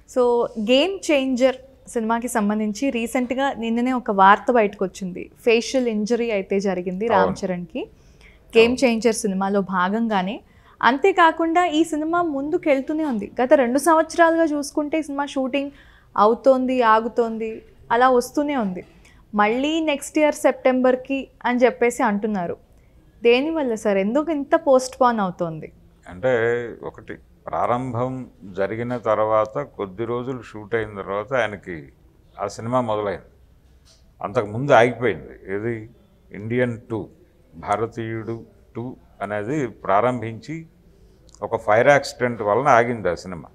So game changer సినిమాకి సంబంధించి రీసెంట్గా నిన్ననే ఒక వార్త బయటకు వచ్చింది ఫేషియల్ ఇంజరీ అయితే జరిగింది రామ్ అవును. చరణ్కి గేమ్ చేంజర్ సినిమాలో భాగంగానే అంతేకాకుండా ఈ సినిమా ముందుకు వెళ్తూనే ఉంది గత రెండు సంవత్సరాలుగా చూసుకుంటే ఈ సినిమా షూటింగ్ అవుతోంది ఆగుతోంది అలా వస్తూనే ఉంది మళ్ళీ నెక్స్ట్ ఇయర్ సెప్టెంబర్కి అని చెప్పేసి అంటున్నారు దేనివల్ల సార్ ఎందుకు ఇంత పోస్ట్ పోన్ అవుతోంది అంటే ఒకటి ప్రారంభం జరిగిన తర్వాత కొద్ది రోజులు షూట్ అయిన తర్వాత ఆయనకి ఆ సినిమా మొదలైంది అంతకుముందు ఆగిపోయింది ఏది ఇండియన్ టూ భారతీయుడు టూ అనేది ప్రారంభించి ఒక ఫైర్ యాక్సిడెంట్ వలన ఆగింది ఆ సినిమా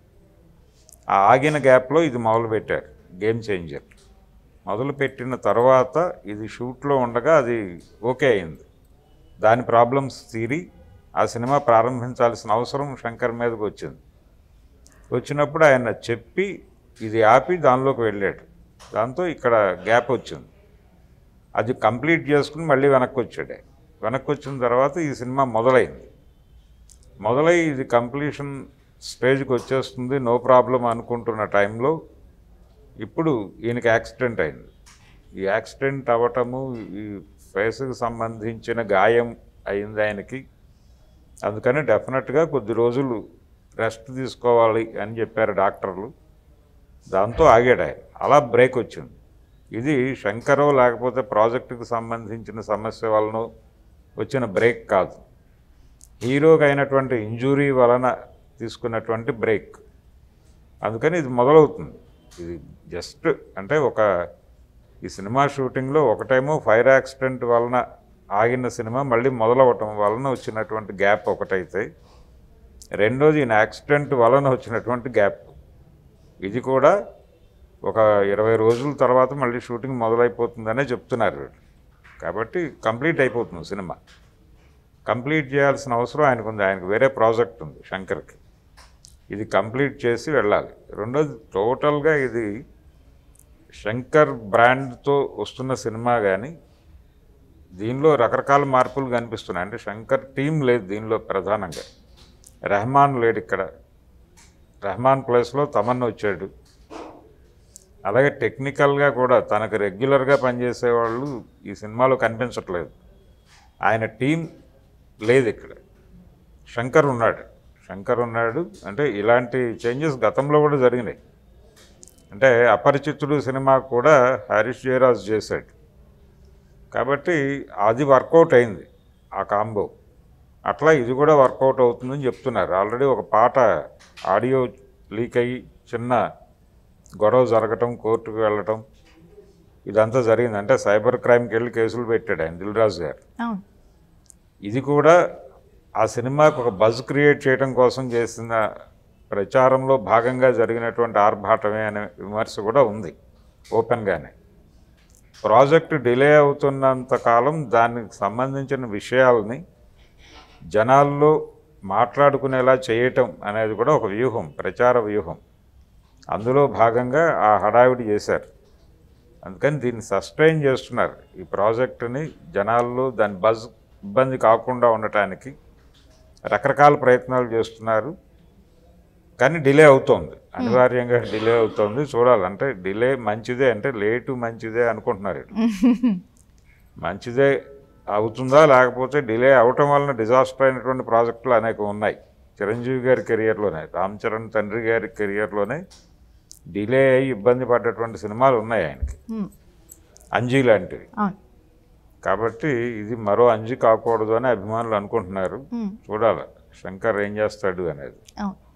ఆ ఆగిన గ్యాప్లో ఇది మొదలుపెట్టారు గేమ్ చేంజర్ మొదలుపెట్టిన తర్వాత ఇది షూట్లో ఉండగా అది ఓకే అయింది దాని ప్రాబ్లమ్స్ తీరి ఆ సినిమా ప్రారంభించాల్సిన అవసరం శంకర్ మీదకి వచ్చింది వచ్చినప్పుడు ఆయన చెప్పి ఇది ఆపి దానిలోకి వెళ్ళాడు దాంతో ఇక్కడ గ్యాప్ వచ్చింది అది కంప్లీట్ చేసుకుని మళ్ళీ వెనక్కి వచ్చాడు వెనక్కి వచ్చిన తర్వాత ఈ సినిమా మొదలైంది మొదలై ఇది కంప్లీషన్ స్టేజ్కి వచ్చేస్తుంది నో ప్రాబ్లం అనుకుంటున్న టైంలో ఇప్పుడు ఈయనకి యాక్సిడెంట్ అయింది ఈ యాక్సిడెంట్ అవ్వటము ఈ ఫేస్కి సంబంధించిన గాయం అయింది ఆయనకి అందుకని డెఫినెట్గా కొద్ది రోజులు రెస్ట్ తీసుకోవాలి అని చెప్పారు డాక్టర్లు దాంతో ఆగాడు ఆయన అలా బ్రేక్ వచ్చింది ఇది శంకరో లేకపోతే ప్రాజెక్టుకు సంబంధించిన సమస్య వలన వచ్చిన బ్రేక్ కాదు హీరోకి అయినటువంటి ఇంజురీ వలన తీసుకున్నటువంటి బ్రేక్ అందుకని ఇది మొదలవుతుంది ఇది జస్ట్ అంటే ఒక ఈ సినిమా షూటింగ్లో ఒకటేమో ఫైర్ యాక్సిడెంట్ వలన ఆగిన సినిమా మళ్ళీ మొదలవటం వలన వచ్చినటువంటి గ్యాప్ ఒకటైతే రెండోది ఈయన యాక్సిడెంట్ వలన వచ్చినటువంటి గ్యాప్ ఇది కూడా ఒక ఇరవై రోజుల తర్వాత మళ్ళీ షూటింగ్ మొదలైపోతుందనే చెప్తున్నారు వీళ్ళు. కాబట్టి కంప్లీట్ అయిపోతుంది సినిమా కంప్లీట్ చేయాల్సిన అవసరం ఆయనకు ఉంది ఆయనకు వేరే ప్రాజెక్ట్ ఉంది శంకర్కి ఇది కంప్లీట్ చేసి వెళ్ళాలి రెండోది టోటల్గా ఇది శంకర్ బ్రాండ్తో వస్తున్న సినిమా కానీ దీనిలో రకరకాల మార్పులు కనిపిస్తున్నాయి అంటే శంకర్ టీం లేదు దీనిలో ప్రధానంగా రెహమాన్ లేడు ఇక్కడ రెహమాన్ ప్లేస్లో తమన్ వచ్చాడు అలాగే టెక్నికల్గా కూడా తనకు రెగ్యులర్గా పనిచేసేవాళ్ళు ఈ సినిమాలో కనిపించట్లేదు ఆయన టీం లేదు ఇక్కడ శంకర్ ఉన్నాడు శంకర్ ఉన్నాడు అంటే ఇలాంటి చేంజెస్ గతంలో కూడా జరిగినాయి అంటే అపరిచితుడు సినిమా కూడా హరీష్ జయరాజ్ చేశాడు కాబట్టి అది వర్కౌట్ అయింది ఆ కాంబో అట్లా ఇది కూడా వర్కౌట్ అవుతుందని చెప్తున్నారు ఆల్రెడీ ఒక పాట ఆడియో లీక్ అయ్యి చిన్న గొడవ జరగటం కోర్టుకు వెళ్ళటం ఇదంతా జరిగింది అంటే సైబర్ క్రైమ్కి వెళ్ళి కేసులు పెట్టాడు ఆయన దిల్రాజు గారు అవును ఇది కూడా ఆ సినిమాకు ఒక బజ్ క్రియేట్ చేయడం కోసం చేసిన ప్రచారంలో భాగంగా జరిగినటువంటి ఆర్భాటమే అనే విమర్శ కూడా ఉంది ఓపెన్గానే ప్రాజెక్టు డిలే అవుతున్నంత కాలం దానికి సంబంధించిన విషయాల్ని జనాల్లో మాట్లాడుకునేలా చేయటం అనేది కూడా ఒక వ్యూహం ప్రచార వ్యూహం అందులో భాగంగా ఆ హడావిడి చేశారు అందుకని దీన్ని సస్టైన్ చేస్తున్నారు ఈ ప్రాజెక్టుని జనాల్లో దాని బజ్ ఇబ్బంది కాకుండా ఉండటానికి రకరకాల ప్రయత్నాలు చేస్తున్నారు కానీ డిలే అవుతోంది అనివార్యంగా డిలే అవుతోంది చూడాలి అంటే డిలే మంచిదే అంటే లేటు మంచిదే అనుకుంటున్నారు వీళ్ళు. మంచిదే అవుతుందా లేకపోతే డిలే అవటం వలన డిజాస్టర్ అయినటువంటి ప్రాజెక్టులు అనేక ఉన్నాయి చిరంజీవి గారి కెరియర్లోనే రామ్ చరణ్ తండ్రి గారి కెరియర్లోనే డిలే అయ్యి ఇబ్బంది పడ్డటువంటి సినిమాలు ఉన్నాయి ఆయనకి Hmm. అంజీ లాంటివి అవును కాబట్టి ఇది మరో అంజి కాకూడదు అని అభిమానులు అనుకుంటున్నారు Hmm. చూడాలి శంకర్ ఏం చేస్తాడు అనేది అవును